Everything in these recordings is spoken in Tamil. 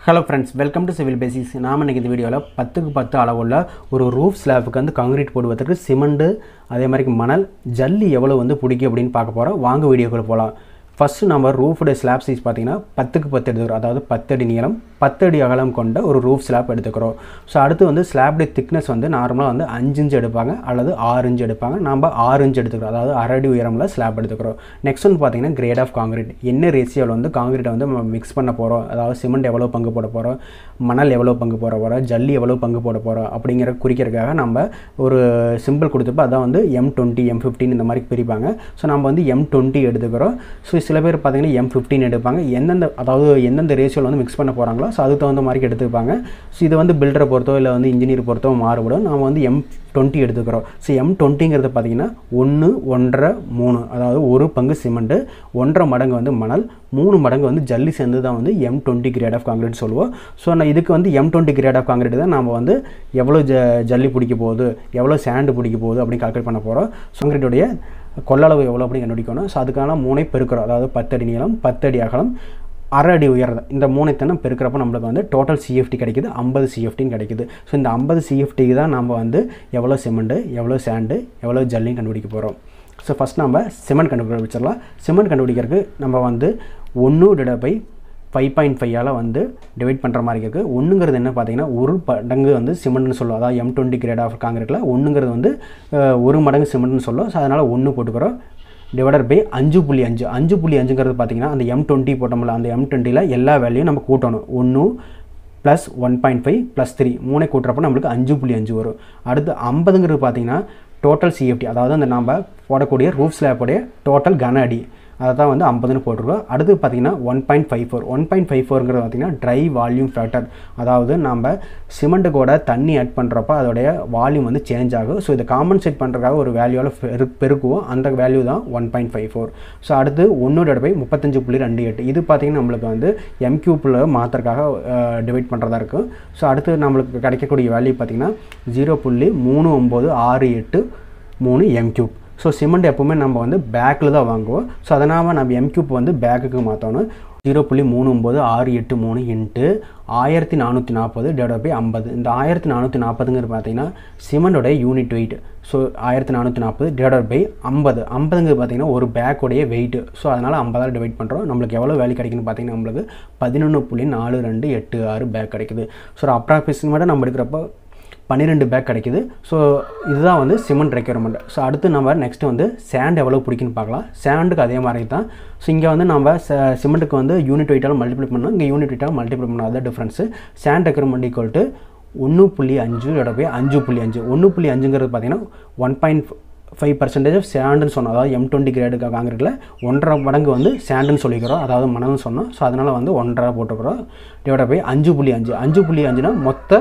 hello friends welcome to civil basics நாம் இன்றைக்கி இந்த வீடியோவில் பத்துக்கு பத்து அளவுள்ள ஒரு ரூஃப் ஸ்லாப்புக்கு வந்து காங்கிரீட் போடுவதற்கு சிமெண்ட்டு அதே மாதிரி மணல் ஜல்லி எவ்வளோ வந்து பிடிக்கும் அப்படின்னு பார்க்க போகிறோம் வாங்க வீடியோக்குள்ள போகலாம் ஃபஸ்ட்டு நம்ம ரூஃபுடைய ஸ்லாப் சைஸ் பார்த்தீங்கன்னா பத்துக்கு பத்து எடுத்துக்கிறோம் அதாவது பத்தடி நீளம் பத்தடி அகலம் கொண்ட ஒரு ரூஃப் ஸ்லாப் எடுத்துக்கிறோம் ஸோ அடுத்து வந்து ஸ்லாப்டைய திக்னஸ் வந்து நார்மலாக வந்து அஞ்சு இன்ச் எடுப்பாங்க அல்லது ஆறு இன்ச் எடுப்பாங்க நம்ம ஆறு இன்ச் எடுத்துக்கிறோம் அதாவது அரடி உயரமில் ஸ்லாப் எடுத்துக்கிறோம் நெக்ஸ்ட் வந்து பார்த்தீங்கன்னா கிரேட் ஆஃப் காங்கிரீட் என்ன ரேஷியோவில் வந்து காங்கிரீட்டை வந்து நம்ம மிக்ஸ் பண்ண போகிறோம் அதாவது சிமெண்ட் எவ்வளோ பங்கு போட போகிறோம் மணல் எவ்வளோ பங்கு போட போகிறோம் ஜல்லி எவ்வளோ பங்கு போட போகிறோம் அப்படிங்கிற குறிக்கிறதுக்காக நம்ம ஒரு சிம்பிள் கொடுத்தப்போ அதான் வந்து எம் டுவெண்ட்டி எம் ஃபிஃப்டின் இந்த மாதிரி பிரிப்பாங்க ஸோ நம்ம வந்து எம் டுவெண்ட்டி எடுத்துக்கிறோம் ஸோ சில பேர் பார்த்தீங்கன்னா எம் ஃபிஃப்டின் எடுப்பாங்க எந்தெந்த அதாவது எந்தெந்த ரேஷியோவில் வந்து மிக்ஸ் பண்ண போகிறாங்களோ ஸோ அதுக்கு தகுந்த மாதிரி எடுத்துப்பாங்க ஸோ இது வந்து பில்டரை பொறுத்தோ இல்லை வந்து இன்ஜினியர் பொறுத்தோ மாறுபடும் நம்ம வந்து எம் டுவெண்ட்டி எடுத்துக்கிறோம் ஸோ எம் டுவெண்ட்டிங்கிறது பார்த்தீங்கன்னா ஒன்று ஒன்றரை மூணு அதாவது ஒரு பங்கு சிமெண்ட்டு ஒன்றரை மடங்கு வந்து மணல் மூணு மடங்கு வந்து ஜல்லி சேர்ந்து தான் வந்து M twenty grade of concrete சொல்லுவோம் ஸோ நான் இதுக்கு வந்து M twenty grade of concrete தான் நம்ம வந்து எவ்வளோ ஜ ஜல்லி பிடிக்க போகுது எவ்வளோ சேண்டு பிடிக்க போகுது அப்படின்னு கால்குலேட் பண்ண போகிறோம் காங்கிரீட்டுடைய கொள்ளளவு எவ்வளோ அப்படின்னு கண்டுபிடிக்கணும் ஸோ அதுக்கான மூணை பெருக்கிறோம் அதாவது பத்தடி நீளம் பத்தடி அகலம் அரை அடி உயரம் இந்த மூணைத்தனம் பெருக்கிறப்ப நம்மளுக்கு வந்து டோட்டல் சிஎஃப்டி கிடைக்குது ஐம்பது சிஎஃப்டின்னு கிடைக்குது ஸோ இந்த ஐம்பது சிஎஃப்டிக்கு தான் நம்ம வந்து எவ்வளோ சிமெண்ட்டு எவ்வளோ சேண்டு எவ்வளோ ஜல்லியும் கண்டுபிடிக்க போகிறோம் ஸோ ஃபஸ்ட் நம்ம சிமெண்ட் கண்டுபிடிச்சிடலாம் சிமெண்ட் கண்டுபிடிக்கிறதுக்கு நம்ம வந்து ஒன்று டிவைட் பை ஃபைவ் பாயிண்ட் ஃபைவால் வந்து டிவைட் பண்ணுற மாதிரி இருக்குது ஒன்றுங்கிறது என்ன பார்த்தீங்கன்னா ஒரு மடங்கு வந்து சிமெண்ட்னு சொல்லுவோம் அதாவது எம் டுவெண்ட்டி கிரேட் ஆஃப் காங்கிரீட்டில் ஒன்றுங்கிறது வந்து அஹ், ஒரு மடங்கு சிமெண்ட்னு சொல்லுவோம் ஸோ அதனால் ஒன்று போட்டுக்கிறோம் டிவைடர் பை அஞ்சு புள்ளி அஞ்சு அஞ்சு புள்ளி அஞ்சுங்கிறது பார்த்தீங்கன்னா அந்த எம் டுவெண்ட்டி போட்டோம்ல அந்த எம் டுவெண்ட்டியில் எல்லா வேல்யூயும் நம்ம கூட்டணும் ஒன்று plus one point five plus three மூணை கூட்டுறப்ப நம்மளுக்கு அஞ்சு புள்ளி அஞ்சு வரும் அடுத்து ஐம்பதுங்கிறது பார்த்தீங்கன்னா டோட்டல் சிஎஃப்டி அதாவது அந்த நம்ம போடக்கூடிய ரூஃப் ஸ்லாப்போடைய டோட்டல் கன அடி அதை தான் வந்து ஐம்பதுன்னு போட்டிருக்கோம் அடுத்து பார்த்தீங்கன்னா one point five four one point five ஃபோருங்கிறது பார்த்தீங்கன்னா ட்ரை வால்யூம் ஃபேக்டர் அதாவது நம்ம சிமெண்ட்டு கூட தண்ணி ஆட் பண்ணுறப்ப அதோடைய வால்யூம் வந்து சேஞ்ச் ஆகும் ஸோ இதை காம்பன்சேட் பண்ணுறதுக்காக ஒரு வேல்யூவில் பெரு பெருக்குவோம் அந்த வேல்யூ தான் one point five four so அடுத்து ஒன்றோட போய் முப்பத்தஞ்சு புள்ளி ரெண்டு எட்டு இது பார்த்தீங்கன்னா நம்மளுக்கு வந்து எம்கியூப்பில் மாற்றுறதுக்காக டிவைட் பண்ணுறதா இருக்கும் ஸோ அடுத்து நம்மளுக்கு கிடைக்கக்கூடிய வேல்யூ பார்த்தீங்கன்னா ஜீரோ புள்ளி மூணு ஒம்பது ஆறு எட்டு மூணு எம்கியூப் ஸோ சிமெண்ட் எப்போவுமே நம்ம வந்து பேக்கில் தான் வாங்குவோம் ஸோ அதனால் நம்ம எம்கியூப் வந்து பேக்குக்கு மாற்றணும் ஜீரோ புள்ளி மூணு ஒம்பது ஆறு எட்டு மூணு இன்ட்டு ஆயிரத்தி நானூற்றி நாற்பது டிவைட் பை ஐம்பது இந்த ஆயிரத்தி நானூற்றி நாற்பதுங்கிறது பார்த்தீங்கன்னா சிமெண்டோட யூனிட் வெயிட் ஸோ ஆயிரத்தி நானூற்றி நாற்பது டிவைட் பை ஐம்பது ஐம்பதுங்கிறது பார்த்தீங்கன்னா ஒரு பேக்கோடைய வெயிட் ஸோ அதனால் ஐம்பதால் டிவைட் பண்ணுறோம் நம்மளுக்கு எவ்வளோ வேல்யூ கிடைக்குன்னு பார்த்தீங்கன்னா நம்மளுக்கு பதினொன்று புள்ளி நாலு ரெண்டு எட்டு ஆறு பேக் கிடைக்குது ஸோ அப்ராக்சிமேட்டாக நம்ம எடுக்கிறப்போ பன்னிரெண்டு பேக் கிடைக்குது ஸோ இதுதான் வந்து சிமெண்ட் ரெக்யர்மெண்ட் ஸோ அடுத்து நம்ம நெக்ஸ்ட்டு வந்து சேண்ட் எவ்வளோ பிடிக்குன்னு பார்க்கலாம் சேண்டுக்கு அதே மாதிரி தான் ஸோ இங்கே வந்து நம்ம சிமெண்ட்டுக்கு வந்து யூனிட் வெயிட்டாலும் மல்டிப்ளை பண்ணோம் இங்கே யூனிட் வெயிட்டாலும் மல்டிப்ளை பண்ணோம் அதான் difference sand requirement equal to ஒன்று புள்ளி அஞ்சு இதோட போய் அஞ்சு புள்ளி அஞ்சு ஒன்று புள்ளி அஞ்சுங்கிறது பார்த்தீங்கன்னா one point five percentage of சேண்டுன்னு சொன்னோம் அதாவது எம் டுவெண்ட்டி கிரேடு காங்கிரீட்டில் ஒன்றரை மடங்கு வந்து சேண்டுன்னு சொல்லிக்கிறோம் அதாவது மணல்னு சொன்னோம் ஸோ அதனால் வந்து ஒன்றரை போட்டுக்கிறோம் டிவைட் பை அஞ்சு புள்ளி அஞ்சு அஞ்சு புள்ளி அஞ்சுனா மொத்த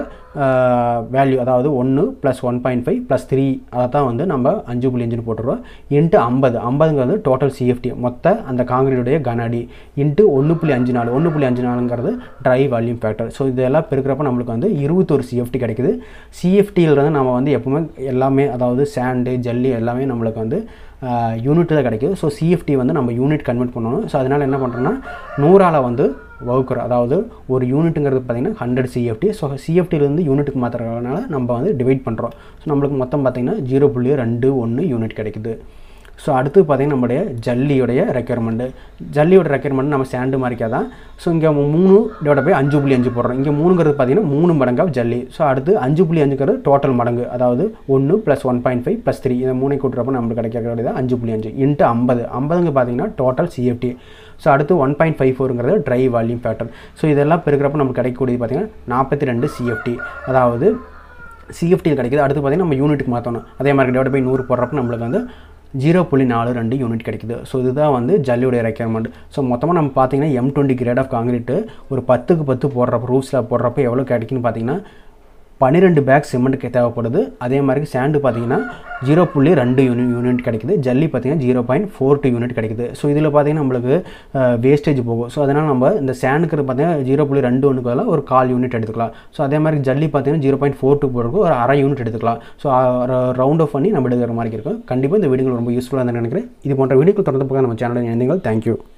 வேல்யூ அதாவது ஒன்று plus one point five plus three அதை தான் வந்து நம்ம அஞ்சு புள்ளி அஞ்சுன்னு போட்டுருவோம் இன்ட்டு ஐம்பது ஐம்பதுங்கிறது டோட்டல் சிஎஃப்டி மொத்த அந்த காங்கிரீட்டுடைய கன அடி இன்ட்டு ஒன்று புள்ளி அஞ்சு நாலு ஒன்று புள்ளி அஞ்சு நாலுங்கிறது ட்ரை வால்யூம் ஃபேக்டர் ஸோ இதெல்லாம் பெருக்கிறப்ப நம்மளுக்கு வந்து இருபத்தொரு சிஎஃப்டி கிடைக்குது சிஎஃப்டியிலிருந்து நம்ம வந்து எப்பவுமே எல்லாமே அதாவது சேண்டு ஜல்லி எல்லாமே நம்மளுக்கு வந்து யூனிட் தான் கிடைக்குது ஸோ சிஎஃப்டி வந்து நம்ம யூனிட் கன்வெர்ட் பண்ணணும் ஸோ அதனால் என்ன பண்ணுறோன்னா நூறால் வந்து வகுக்கிறோம் அதாவது ஒரு யூனிட்டுங்கிறது பார்த்திங்கன்னா ஹண்ட்ரட் சிஎஃப்டி ஸோ சிஎஃப்டிலேருந்து யூனிட்டுக்கு மாற்றுறதுனால நம்ம வந்து டிவைட் பண்ணுறோம் ஸோ நம்மளுக்கு மொத்தம் பார்த்திங்கன்னா ஜீரோ புள்ளி ரெண்டு ஒன்று யூனிட் கிடைக்குது ஸோ அடுத்து பார்த்திங்கன்னா நம்முடைய ஜல்லியுடைய ரெக்யர்மெண்ட்டு ஜல்லியோட ரெக்யர்மெண்ட் நம்ம சேண்டு மாதிரிக்கா தான் ஸோ இங்கே மூணு டிவைட் போய் அஞ்சு புள்ளி அஞ்சு போடுறோம் இங்கே மூணுங்கிறது பார்த்திங்கன்னா மூணு மடங்காக ஜல்லி ஸோ அடுத்து அஞ்சு புள்ளி அஞ்சுங்கிறது டோட்டல் மடங்கு அதாவது ஒன்று plus one point five plus three இந்த மூணை கூட்டுறப்ப நம்மளுக்கு கிடைக்கக்கூடியது அஞ்சு புள்ளி அஞ்சு இன்ட்டு ஐம்பது ஐம்பதுங்க பார்த்தீங்கன்னா டோட்டல் சிஎஃப்டி ஸோ அடுத்து ஒன் பாயிண்ட் ஃபைவ் ஃபோருங்கிறது ட்ரை வால்யூம் பேட்டர்ன் ஸோ இதெல்லாம் பெருக்கிறப்ப நமக்கு கிடைக்கக்கூடியது பார்த்திங்கன்னா நாற்பத்தி ரெண்டு சிஎஃப்டி அதாவது சிஎஃப்டி கிடைக்குது அடுத்து பார்த்திங்கன்னா நம்ம யூனிட்டுக்கு மாற்றணும் அதே மாதிரி டிவைட் பை நூறு போடுறப்ப நம்மளுக்கு வந்து ஜீரோ புள்ளி நாலு ரெண்டு யூனிட் கிடைக்குது ஸோ இதுதான் வந்து ஜல்லியோடைய ரெக்யர்மெண்ட் ஸோ மொத்தமாக நம்ம பார்த்தீங்கன்னா M twenty grade of concrete ஒரு பத்துக்கு பத்து போடுறப்ப ரூஃப்ஸில் போடுறப்ப எவ்வளோ கிடைக்குன்னு பார்த்தீங்கன்னா பன்னிரெண்டு பேக் சிமெண்ட்டுக்கு தேவைப்படுது அதே மாதிரி சேண்டு பார்த்தீங்கன்னா ஜீரோ புள்ளி ரெண்டு யூனிட் யூனிட் கிடைக்குது ஜல்லி பார்த்தீங்கன்னா zero point four two unit கிடைக்குது ஸோ இதில் பார்த்தீங்கன்னா நம்மளுக்கு வேஸ்டேஜ் போகும் ஸோ அதனால் நம்ம இந்த சேண்டுக்கு பார்த்தீங்கன்னா ஜீரோ புள்ளி ரெண்டு ஒன்றுக்கு பதிலாக ஒரு கால் யூனிட் எடுத்துக்கலாம் ஸோ அதே மாதிரி ஜல்லி பார்த்தீங்கன்னா ஜீரோ பாயிண்ட் ஃபோர் டூ போடுறதுக்கு ஒரு அரை யூனிட் எடுத்துக்கலாம் ஸோ ரவுண்ட் ஆஃப் பண்ணி நம்ம எடுக்கிற மாதிரி இருக்கும் கண்டிப்பாக இந்த வீடியோ ரொம்ப யூஸ்ஃபுல்லாக நினைக்கிறேன் இது போன்ற வீடியோக்கள் தொடர்ந்து பார்க்க நம்ம சேனலில் இணைந்தீங்கள் தேங்க்யூ